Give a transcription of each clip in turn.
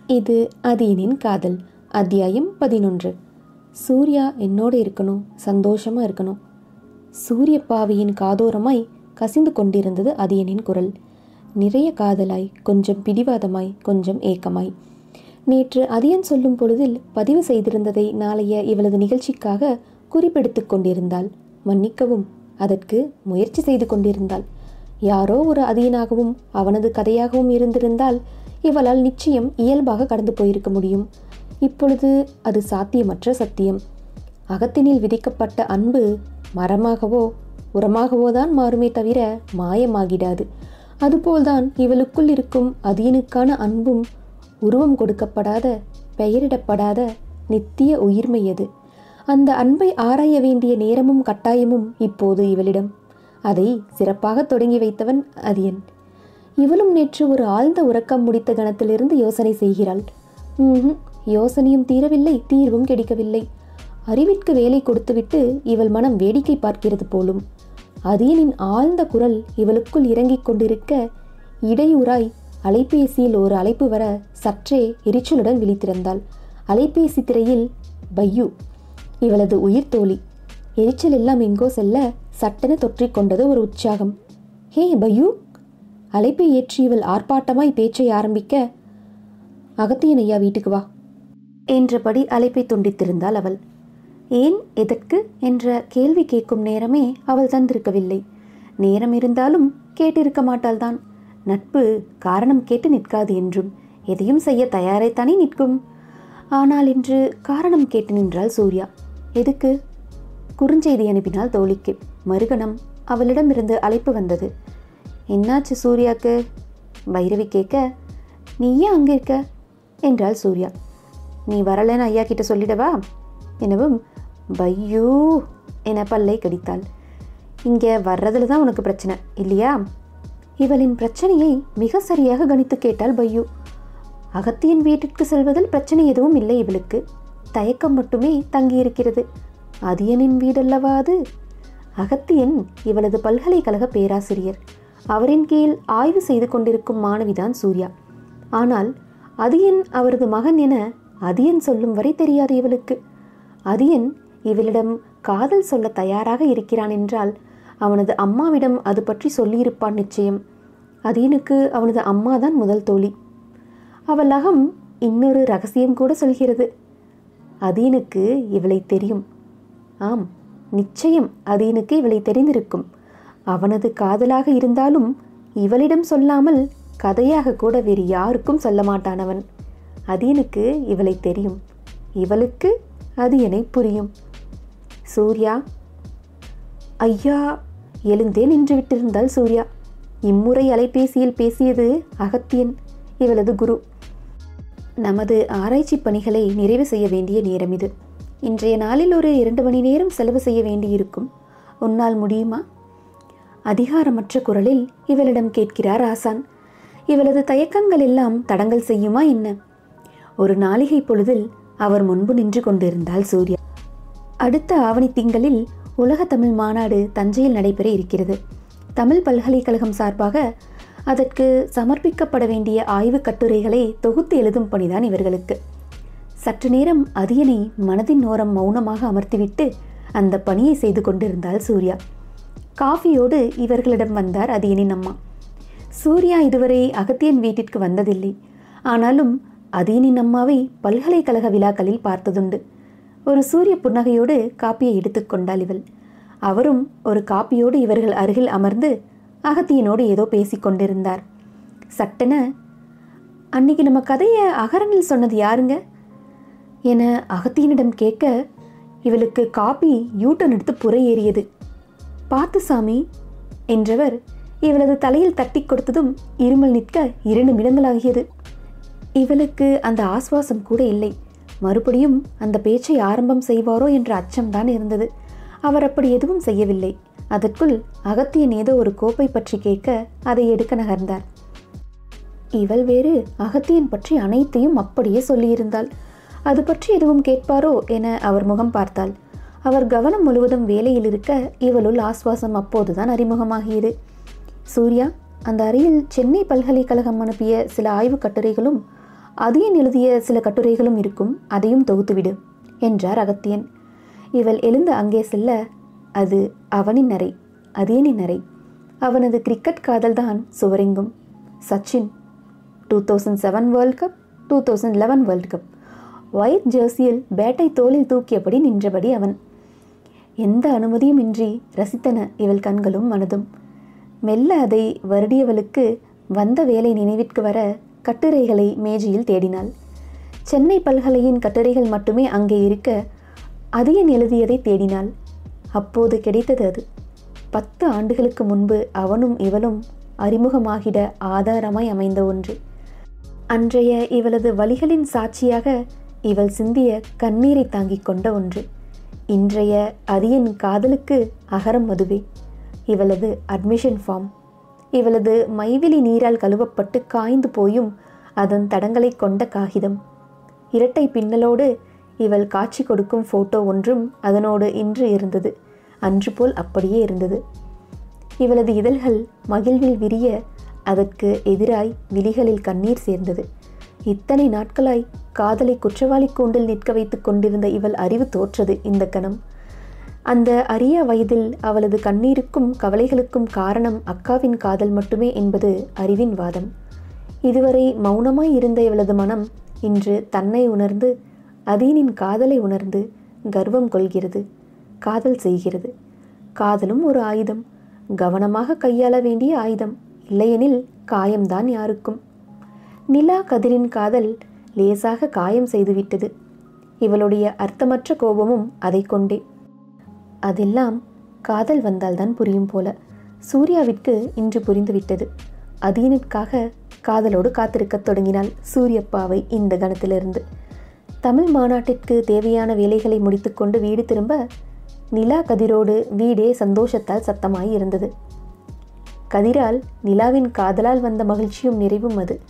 இது அதீனின் காதல் அத்தியாயம் பதினொன்று சூர்யா என்னோட இருக்கணும் சந்தோஷமா இருக்கணும் சூரிய பாவியின் காதோரமாய் கசிந்து கொண்டிருந்தது அதியனின் குரல் நிறைய காதலாய் கொஞ்சம் பிடிவாதமாய் கொஞ்சம் ஏக்கமாய் நேற்று அதியன் சொல்லும் பொழுதில் பதிவு செய்திருந்ததை நாளைய இவளது நிகழ்ச்சிக்காக குறிப்பெடுத்துக் கொண்டிருந்தாள் மன்னிக்கவும் அதற்கு முயற்சி செய்து கொண்டிருந்தாள் யாரோ ஒரு அதியனாகவும் அவனது கதையாகவும் இருந்திருந்தால் இவளால் நிச்சயம் இயல்பாக கடந்து போயிருக்க முடியும் இப்பொழுது அது சாத்தியமற்ற சத்தியம் அகத்தினில் விதிக்கப்பட்ட அன்பு மரமாகவோ உரமாகவோ தான் மாறுமே தவிர மாயமாகிடாது அதுபோல்தான் இவளுக்குள் இருக்கும் அதியனுக்கான அன்பும் உருவம் கொடுக்கப்படாத பெயரிடப்படாத நித்திய உயிர்மை அது அந்த அன்பை ஆராய வேண்டிய நேரமும் கட்டாயமும் இப்போது இவளிடம் அதை சிறப்பாக தொடங்கி வைத்தவன் அதியன் இவளும் நேற்று ஒரு ஆழ்ந்த உறக்கம் முடித்த கணத்திலிருந்து யோசனை செய்கிறாள் ம்ஹும், யோசனையும் தீரவில்லை தீர்வும் கிடைக்கவில்லை அறிவிற்கு வேலை கொடுத்துவிட்டு இவள் மனம் வேடிக்கை பார்க்கிறது போலும் அதியனின் ஆழ்ந்த குரல் இவளுக்குள் இறங்கிக் கொண்டிருக்க இடையூறாய் அலைபேசியில் ஒரு அழைப்பு வர சற்றே எரிச்சலுடன் விழித்திருந்தாள் அலைபேசி திரையில் பையு இவளது உயிர் தோழி எரிச்சல் எல்லாம் எங்கோ செல்ல சட்டென தொற்றிக் கொண்டது ஒரு உற்சாகம் ஹே பையு அழைப்பை ஏற்றி இவள் ஆர்ப்பாட்டமாய் பேச்சை ஆரம்பிக்க அகத்தியன் ஐயா வீட்டுக்கு வா என்றபடி அழைப்பை துண்டித்திருந்தாள் அவள் ஏன் எதற்கு என்ற கேள்வி கேட்கும் நேரமே அவள் தந்திருக்கவில்லை நேரம் இருந்தாலும் கேட்டிருக்க மாட்டாள்தான் நட்பு காரணம் கேட்டு நிற்காது என்றும் எதையும் செய்ய தயாரைத்தானே நிற்கும் ஆனால் இன்று காரணம் கேட்டு நின்றாள் சூர்யா எதுக்கு குறுஞ்செய்தி அனுப்பினாள் தோழிக்கு மறுகணம் அவளிடமிருந்து அழைப்பு வந்தது என்னாச்சு சூர்யாக்கு பைரவி கேட்க நீ ஏன் அங்கே இருக்க என்றாள் சூர்யா நீ வரலன்னு ஐயா கிட்ட சொல்லிடவா எனவும் பையூ என பல்லை கடித்தாள் இங்கே வர்றதுல தான் உனக்கு பிரச்சனை இல்லையா இவளின் பிரச்சனையை மிக சரியாக கணித்து கேட்டாள் பையூ அகத்தியன் வீட்டிற்கு செல்வதில் பிரச்சனை எதுவும் இல்லை இவளுக்கு தயக்கம் மட்டுமே தங்கியிருக்கிறது அதியனின் வீடல்லவா அது அகத்தியன் இவளது பல்கலைக்கழக பேராசிரியர் அவரின் கீழ் ஆய்வு செய்து கொண்டிருக்கும் மாணவிதான் சூர்யா ஆனால் அதியன் அவரது மகன் என அதியன் சொல்லும் வரை தெரியாது இவளுக்கு அதியன் இவளிடம் காதல் சொல்ல தயாராக இருக்கிறான் என்றால் அவனது அம்மாவிடம் அது பற்றி சொல்லியிருப்பான் நிச்சயம் அதியனுக்கு அவனது அம்மாதான் முதல் தோழி அவள் அகம் இன்னொரு ரகசியம் கூட சொல்கிறது அதீனுக்கு இவளை தெரியும் ஆம் நிச்சயம் அதீனுக்கு இவளை தெரிந்திருக்கும் அவனது காதலாக இருந்தாலும் இவளிடம் சொல்லாமல் கதையாக கூட வேறு யாருக்கும் சொல்ல மாட்டான் அவன் அதீனுக்கு இவளை தெரியும் இவளுக்கு அது என புரியும் சூர்யா ஐயா எழுந்தே நின்று விட்டிருந்தாள் சூர்யா இம்முறை அலைபேசியில் பேசியது அகத்தியன் இவளது குரு நமது ஆராய்ச்சி பணிகளை நிறைவு செய்ய வேண்டிய நேரம் இது இன்றைய நாளில் ஒரு இரண்டு மணி நேரம் செலவு செய்ய வேண்டியிருக்கும் உன்னால் முடியுமா அதிகாரமற்ற குரலில் இவளிடம் கேட்கிறார் ஆசான் இவளது தயக்கங்கள் எல்லாம் தடங்கல் செய்யுமா என்ன ஒரு நாளிகை பொழுதில் அவர் முன்பு நின்று கொண்டிருந்தாள் சூர்யா அடுத்த ஆவணி திங்களில் உலக தமிழ் மாநாடு தஞ்சையில் நடைபெற இருக்கிறது தமிழ் பல்கலைக்கழகம் சார்பாக அதற்கு சமர்ப்பிக்கப்பட வேண்டிய ஆய்வுக் கட்டுரைகளை தொகுத்து எழுதும் பணிதான் இவர்களுக்கு சற்று நேரம் அதியனை மனதின் ஓரம் மௌனமாக அமர்த்திவிட்டு அந்த பணியை செய்து கொண்டிருந்தாள் சூர்யா காஃபியோடு இவர்களிடம் வந்தார் அதியனின் அம்மா சூர்யா இதுவரை அகத்தியன் வீட்டிற்கு வந்ததில்லை ஆனாலும் அதியனின் அம்மாவை பல்கலைக்கழக விழாக்களில் பார்த்ததுண்டு ஒரு சூரிய புன்னகையோடு காப்பியை எடுத்துக்கொண்டாள் இவள் அவரும் ஒரு காப்பியோடு இவர்கள் அருகில் அமர்ந்து அகத்தியனோடு ஏதோ பேசிக் கொண்டிருந்தார் சட்டென அன்னைக்கு நம்ம கதையை அகரனில் சொன்னது யாருங்க என அகத்தியனிடம் கேட்க இவளுக்கு காப்பி யூட்டன் எடுத்து புறை ஏறியது பார்த்து சாமி என்றவர் இவளது தலையில் தட்டி கொடுத்ததும் இருமல் நிற்க இரண்டு நிமிடங்களாகியது இவளுக்கு அந்த ஆஸ்வாசம் கூட இல்லை மறுபடியும் அந்த பேச்சை ஆரம்பம் செய்வாரோ என்ற அச்சம்தான் இருந்தது அவர் அப்படி எதுவும் செய்யவில்லை அதற்குள் அகத்தியன் ஏதோ ஒரு கோப்பை பற்றி கேட்க அதை எடுக்க நகர்ந்தார் இவள் வேறு அகத்தியன் பற்றி அனைத்தையும் அப்படியே சொல்லியிருந்தாள் அது பற்றி எதுவும் கேட்பாரோ என அவர் முகம் பார்த்தாள் அவர் கவனம் முழுவதும் வேலையில் இருக்க இவளுள் ஆஸ்வாசம் அப்போதுதான் அறிமுகமாகியது சூர்யா அந்த அறையில் சென்னை பல்கலைக்கழகம் அனுப்பிய சில ஆய்வுக் கட்டுரைகளும் அதியன் எழுதிய சில கட்டுரைகளும் இருக்கும் அதையும் தொகுத்துவிடு என்றார் அகத்தியன் இவள் எழுந்து அங்கே செல்ல அது அவனின் அறை அதியனின் அறை அவனது கிரிக்கெட் காதல்தான் சுவரெங்கும் Sachin two thousand seven world cup two thousand eleven world cup white ஜெர்சியில் பேட்டை தோளில் தூக்கியபடி நின்றபடி அவன் எந்த அனுமதியும் இன்றி ரசித்தன இவள் கண்களும் மனதும் மெல்ல அதை வருடியவளுக்கு வந்த வேலை நினைவிற்கு வர கட்டுரைகளை மேஜையில் தேடினாள் சென்னை பல்கலையின் கட்டுரைகள் மட்டுமே அங்கே இருக்க அதியன் எழுதியதை தேடினாள் அப்போது கிடைத்தது அது பத்து ஆண்டுகளுக்கு முன்பு அவனும் இவளும் அறிமுகமாகிட ஆதாரமாய் அமைந்த ஒன்று அன்றைய இவளது வழிகளின் சாட்சியாக இவள் சிந்திய கண்ணீரை தாங்கிக் கொண்ட ஒன்று இன்றைய அரியன் காதலுக்கு அகரம் அதுவே இவளது அட்மிஷன் ஃபார்ம் இவளது மைவிலி நீரால் கழுவப்பட்டு காய்ந்து போயும் அதன் தடங்களை கொண்ட காகிதம் இரட்டை பின்னலோடு இவள் காட்சி கொடுக்கும் ஃபோட்டோ ஒன்றும் அதனோடு இன்று இருந்தது அன்று போல் அப்படியே இருந்தது இவளது இதழ்கள் மகிழ்வில் விரிய அதற்கு எதிராய் விழிகளில் கண்ணீர் சேர்ந்தது இத்தனை நாட்களாய் காதலை குற்றவாளி கூண்டில் நிற்க வைத்துக் கொண்டிருந்த இவள் அறிவு தோற்றது இந்த கணம் அந்த அரிய வயதில் அவளது கண்ணீருக்கும் கவலைகளுக்கும் காரணம் அக்காவின் காதல் மட்டுமே என்பது அறிவின் வாதம் இதுவரை மௌனமாய் இருந்த இவளது மனம் இன்று தன்னை உணர்ந்து அதீனின் காதலை உணர்ந்து கர்வம் கொள்கிறது காதல் செய்கிறது காதலும் ஒரு ஆயுதம் கவனமாக கையாள வேண்டிய ஆயுதம் இல்லையெனில் காயம்தான் யாருக்கும் நிலா கதிரின் காதல் லேசாக காயம் செய்துவிட்டது இவளுடைய அர்த்தமற்ற கோபமும் அதை கொண்டே அதெல்லாம் காதல் வந்தால்தான் புரியும் போல சூர்யாவிற்கு இன்று புரிந்துவிட்டது அதீனுக்காக காதலோடு காத்திருக்கத் தொடங்கினாள் சூரியப்பாவை இந்த கணத்திலிருந்து தமிழ் மாநாட்டிற்கு தேவையான வேலைகளை முடித்துக்கொண்டு வீடு திரும்ப நிலா கதிரோடு வீடே சந்தோஷத்தால் சத்தமாய் இருந்தது கதிரால் நிலாவின் காதலால் வந்த மகிழ்ச்சியும் நிறைவும் அது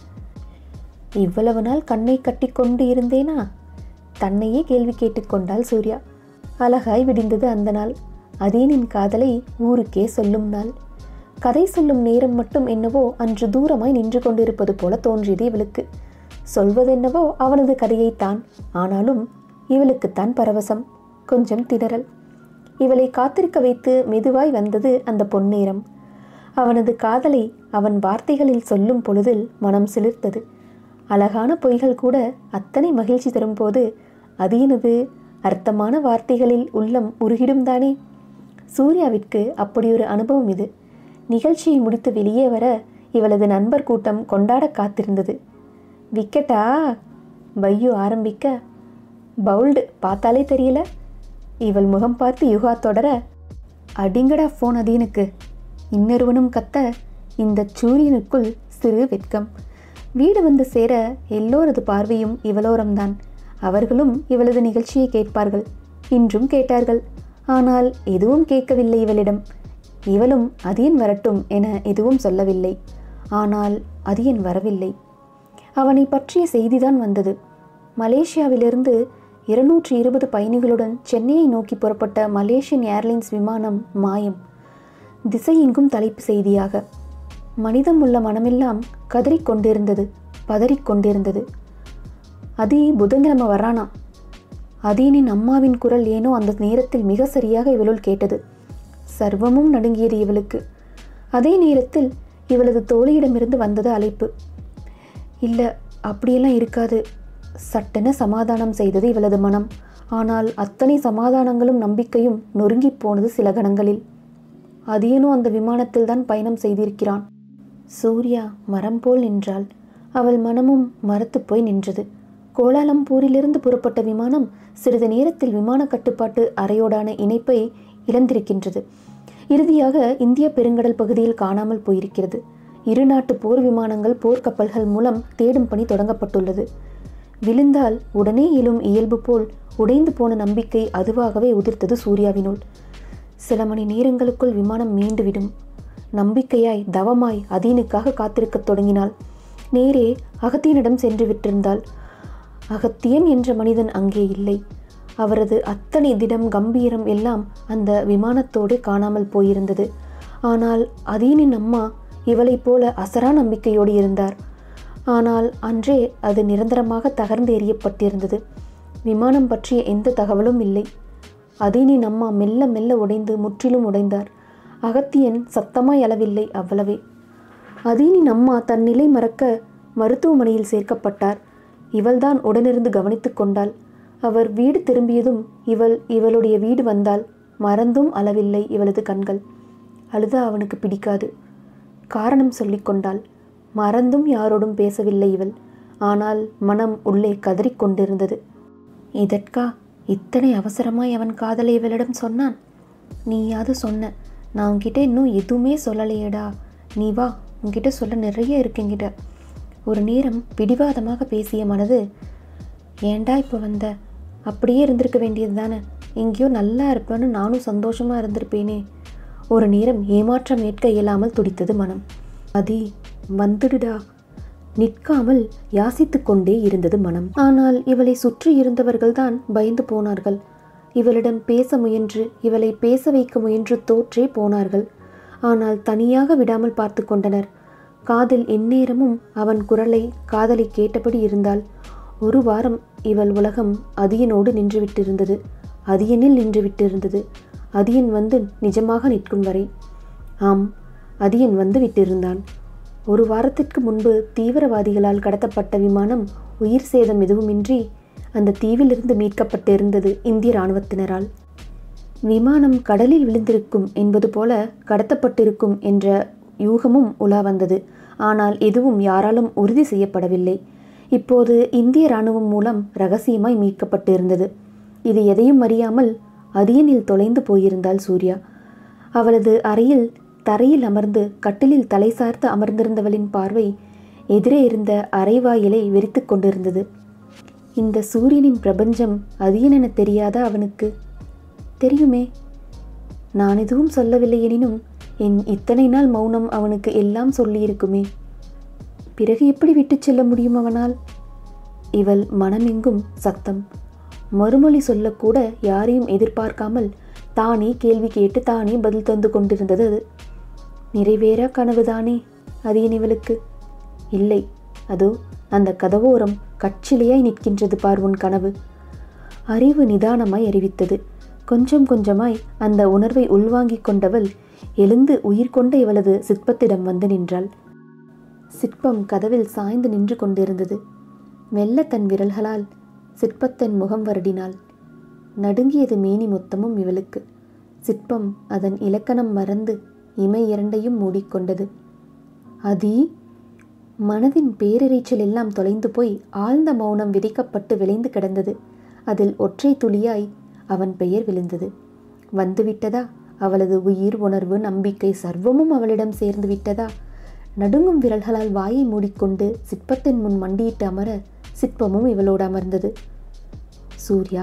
இவ்வளவு நாள் கண்ணை கட்டிக்கொண்டு இருந்தேனா தன்னையே கேள்வி கேட்டுக்கொண்டாள் சூர்யா அழகாய் விடிந்தது அந்த நாள் அதீனின் காதலை ஊருக்கே சொல்லும் நாள் கதை சொல்லும் நேரம் மட்டும் என்னவோ அன்று தூரமாய் நின்று கொண்டிருப்பது போல தோன்றியது இவளுக்கு சொல்வதென்னவோ அவனது கதையைத்தான் ஆனாலும் இவளுக்குத்தான் பரவசம் கொஞ்சம் திணறல் இவளை காத்திருக்க வைத்து மெதுவாய் வந்தது அந்த பொன்னேரம் அவனது காதலை அவன் வார்த்தைகளில் சொல்லும் பொழுதில் மனம் சிலிர்த்தது அழகான பொய்கள் கூட அத்தனை மகிழ்ச்சி தரும்போது அதீனது அர்த்தமான வார்த்தைகளில் உள்ளம் உருகிடும் தானே சூர்யாவிற்கு அப்படியொரு அனுபவம் இது நிகழ்ச்சியை முடித்து வெளியே வர இவளது நண்பர் கூட்டம் கொண்டாட காத்திருந்தது விக்கெட்டா பையு ஆரம்பிக்க பவுல்டு பார்த்தாலே தெரியல இவள் முகம் பார்த்து யுகா தொடர அடிங்கடா ஃபோன் அதீனுக்கு இன்னொருவனும் கத்த இந்த சூரியனுக்குள் சிறு வெட்கம் வீடு வந்து சேர எல்லோரது பார்வையும் இவளோரம்தான் அவர்களும் இவளது நிகழ்ச்சியை கேட்பார்கள் இன்றும் கேட்டார்கள் ஆனால் எதுவும் கேட்கவில்லை இவளிடம் இவளும் அதியன் வரட்டும் என எதுவும் சொல்லவில்லை ஆனால் அதியன் வரவில்லை அவனை பற்றிய செய்திதான் வந்தது மலேசியாவிலிருந்து இருநூற்றி இருபது பயணிகளுடன் சென்னையை நோக்கி புறப்பட்ட மலேசியன் ஏர்லைன்ஸ் விமானம் மாயம் திசையெங்கும் தலைப்பு செய்தியாக மனிதம் உள்ள மனமெல்லாம் கதறிக்கொண்டிருந்தது பதறிக்கொண்டிருந்தது அதி புதன்கிழமை வர்றானா அதீனின் அம்மாவின் குரல் ஏனோ அந்த நேரத்தில் மிக சரியாக இவளுள் கேட்டது சர்வமும் நடுங்கியது இவளுக்கு அதே நேரத்தில் இவளது தோழியிடமிருந்து வந்தது அழைப்பு இல்லை அப்படியெல்லாம் இருக்காது சட்டென சமாதானம் செய்தது இவளது மனம் ஆனால் அத்தனை சமாதானங்களும் நம்பிக்கையும் நொறுங்கிப் போனது சில கணங்களில் அதியனும் அந்த விமானத்தில் தான் பயணம் செய்திருக்கிறான் சூர்யா மரம் போல் நின்றாள் அவள் மனமும் மரத்து போய் நின்றது கோலாலம்பூரிலிருந்து புறப்பட்ட விமானம் சிறிது நேரத்தில் விமான கட்டுப்பாட்டு அறையோடான இணைப்பை இழந்திருக்கின்றது இறுதியாக இந்திய பெருங்கடல் பகுதியில் காணாமல் போயிருக்கிறது இரு நாட்டு போர் விமானங்கள் போர்க்கப்பல்கள் மூலம் தேடும் பணி தொடங்கப்பட்டுள்ளது விழுந்தால் உடனே எழும் இயல்பு போல் உடைந்து போன நம்பிக்கை அதுவாகவே உதிர்த்தது சூர்யாவினுள் சில மணி நேரங்களுக்குள் விமானம் மீண்டுவிடும் நம்பிக்கையாய் தவமாய் அதீனுக்காக காத்திருக்கத் தொடங்கினாள் நேரே அகத்தியனிடம் சென்று விட்டிருந்தாள் அகத்தியன் என்ற மனிதன் அங்கே இல்லை அவரது அத்தனை திடம் கம்பீரம் எல்லாம் அந்த விமானத்தோடு காணாமல் போயிருந்தது ஆனால் அதீனின் அம்மா இவளைப் போல அசரா நம்பிக்கையோடு இருந்தார் ஆனால் அன்றே அது நிரந்தரமாக தகர்ந்து எறியப்பட்டிருந்தது விமானம் பற்றிய எந்த தகவலும் இல்லை அதீனின் அம்மா மெல்ல மெல்ல உடைந்து முற்றிலும் உடைந்தார் அகத்தியன் சத்தமாய் அளவில்லை அவ்வளவே அதீனின் அம்மா தன் நிலை மறக்க மருத்துவமனையில் சேர்க்கப்பட்டார் இவள்தான் உடனிருந்து கவனித்துக் கொண்டாள் அவர் வீடு திரும்பியதும் இவள் இவளுடைய வீடு வந்தால் மறந்தும் அளவில்லை இவளது கண்கள் அழுத அவனுக்கு பிடிக்காது காரணம் சொல்லிக் கொண்டாள் மறந்தும் யாரோடும் பேசவில்லை இவள் ஆனால் மனம் உள்ளே கதறிக் கொண்டிருந்தது இதற்கா இத்தனை அவசரமாய் அவன் காதலை இவளிடம் சொன்னான் நீயாவது சொன்ன நான் உன்கிட்ட இன்னும் எதுவுமே சொல்லலையேடா நீ வா உன்கிட்ட சொல்ல நிறைய இருக்கு என்கிட்ட ஒரு நேரம் பிடிவாதமாக பேசிய மனது ஏன்டா இப்போ வந்த அப்படியே இருந்திருக்க வேண்டியது தானே எங்கேயோ நல்லா இருப்பேன்னு நானும் சந்தோஷமாக இருந்திருப்பேனே ஒரு நேரம் ஏமாற்றம் ஏற்க இயலாமல் துடித்தது மனம் அதி வந்துடுடா நிற்காமல் யாசித்து கொண்டே இருந்தது மனம் ஆனால் இவளை சுற்றி இருந்தவர்கள்தான் பயந்து போனார்கள் இவளிடம் பேச முயன்று இவளை பேச வைக்க முயன்று தோற்றே போனார்கள் ஆனால் தனியாக விடாமல் பார்த்து கொண்டனர் காதில் எந்நேரமும் அவன் குரலை காதலை கேட்டபடி இருந்தால் ஒரு வாரம் இவள் உலகம் அதியனோடு நின்றுவிட்டிருந்தது அதியனில் நின்றுவிட்டிருந்தது அதியன் வந்து நிஜமாக நிற்கும் வரை ஆம் அதியன் வந்து விட்டிருந்தான் ஒரு வாரத்திற்கு முன்பு தீவிரவாதிகளால் கடத்தப்பட்ட விமானம் உயிர் சேதம் எதுவுமின்றி அந்த தீவிலிருந்து மீட்கப்பட்டிருந்தது இந்திய இராணுவத்தினரால் விமானம் கடலில் விழுந்திருக்கும் என்பது போல கடத்தப்பட்டிருக்கும் என்ற யூகமும் உலா வந்தது ஆனால் எதுவும் யாராலும் உறுதி செய்யப்படவில்லை இப்போது இந்திய இராணுவம் மூலம் ரகசியமாய் மீட்கப்பட்டிருந்தது இது எதையும் அறியாமல் அதியனில் தொலைந்து போயிருந்தாள் சூர்யா அவளது அறையில் தரையில் அமர்ந்து கட்டிலில் தலை சார்த்து அமர்ந்திருந்தவளின் பார்வை எதிரே இருந்த அரைவாயிலை வெறித்து கொண்டிருந்தது இந்த சூரியனின் பிரபஞ்சம் அதியனென தெரியாதா அவனுக்கு தெரியுமே நான் எதுவும் சொல்லவில்லை எனினும் என் இத்தனை நாள் மௌனம் அவனுக்கு எல்லாம் சொல்லியிருக்குமே பிறகு எப்படி விட்டுச் செல்ல முடியும் அவனால் இவள் மனமெங்கும் சத்தம் மறுமொழி சொல்லக்கூட யாரையும் எதிர்பார்க்காமல் தானே கேள்வி கேட்டு தானே பதில் தந்து கொண்டிருந்தது அது நிறைவேறா கனவுதானே அது என் இவளுக்கு இல்லை அதோ அந்த கதவோரம் கச்சிலையாய் நிற்கின்றது பார் உன் கனவு அறிவு நிதானமாய் அறிவித்தது கொஞ்சம் கொஞ்சமாய் அந்த உணர்வை உள்வாங்கிக் கொண்டவள் எழுந்து உயிர் கொண்ட இவளது சிற்பத்திடம் வந்து நின்றாள் சிற்பம் கதவில் சாய்ந்து நின்று கொண்டிருந்தது மெல்ல தன் விரல்களால் சிற்பத்தன் முகம் வருடினாள் நடுங்கியது மேனி மொத்தமும் இவளுக்கு சிற்பம் அதன் இலக்கணம் மறந்து இமை இரண்டையும் மூடிக்கொண்டது அதி மனதின் பேரிரைச்சல் எல்லாம் தொலைந்து போய் ஆழ்ந்த மௌனம் விதைக்கப்பட்டு விளைந்து கிடந்தது அதில் ஒற்றை துளியாய் அவன் பெயர் விழுந்தது வந்துவிட்டதா அவளது உயிர் உணர்வு நம்பிக்கை சர்வமும் அவளிடம் சேர்ந்து விட்டதா நடுங்கும் விரல்களால் வாயை மூடிக்கொண்டு சிற்பத்தின் முன் மண்டியிட்டு அமர சிற்பமும் இவளோடு அமர்ந்தது சூர்யா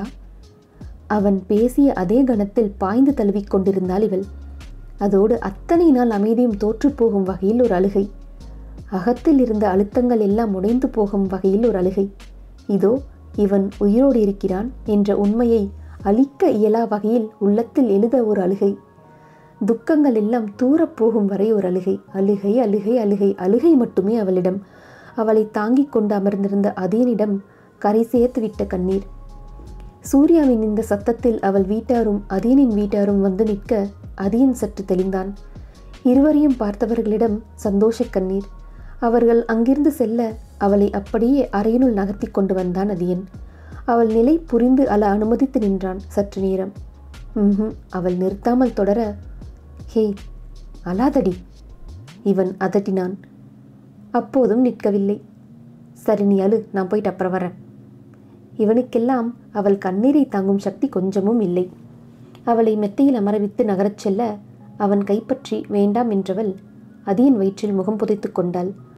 அவன் பேசிய அதே கணத்தில் பாய்ந்து தழுவிக் கொண்டிருந்தாள் இவள் அதோடு அத்தனை நாள் அமைதியும் தோற்றுப்போகும் வகையில் ஒரு அழுகை அகத்தில் இருந்த அழுத்தங்கள் எல்லாம் உடைந்து போகும் வகையில் ஒரு அழுகை இதோ இவன் உயிரோடு இருக்கிறான் என்ற உண்மையை அழிக்க இயலா வகையில் உள்ளத்தில் எழுத ஒரு அழுகை துக்கங்கள் எல்லாம் தூரப் போகும் வரை ஒரு அழுகை அழுகை அழுகை அழுகை அழுகை மட்டுமே அவளிடம் அவளை தாங்கிக் கொண்டு அமர்ந்திருந்த அதேனிடம் கரை சேர்த்து விட்ட கண்ணீர் சூர்யாவின் இந்த சத்தத்தில் அவள் வீட்டாரும் அதீனின் வீட்டாரும் வந்து நிற்க அதியன் சற்று தெளிந்தான் இருவரையும் பார்த்தவர்களிடம் சந்தோஷக் கண்ணீர் அவர்கள் அங்கிருந்து செல்ல அவளை அப்படியே அறையினுள் நகர்த்தி கொண்டு வந்தான் அதியன் அவள் நிலை புரிந்து அழ அனுமதித்து நின்றான் சற்று நேரம் ம்ஹும் அவள் நிறுத்தாமல் தொடர ஹே அலாதடி இவன் அதட்டினான் அப்போதும் நிற்கவில்லை சரி நீ அழு நான் போயிட்டு அப்புறம் வரேன் இவனுக்கெல்லாம் அவள் கண்ணீரை தாங்கும் சக்தி கொஞ்சமும் இல்லை அவளை மெத்தையில் அமரவித்து நகரச் செல்ல அவன் கைப்பற்றி வேண்டாம் என்றவள் அதியன் வயிற்றில் முகம் புதைத்து கொண்டாள்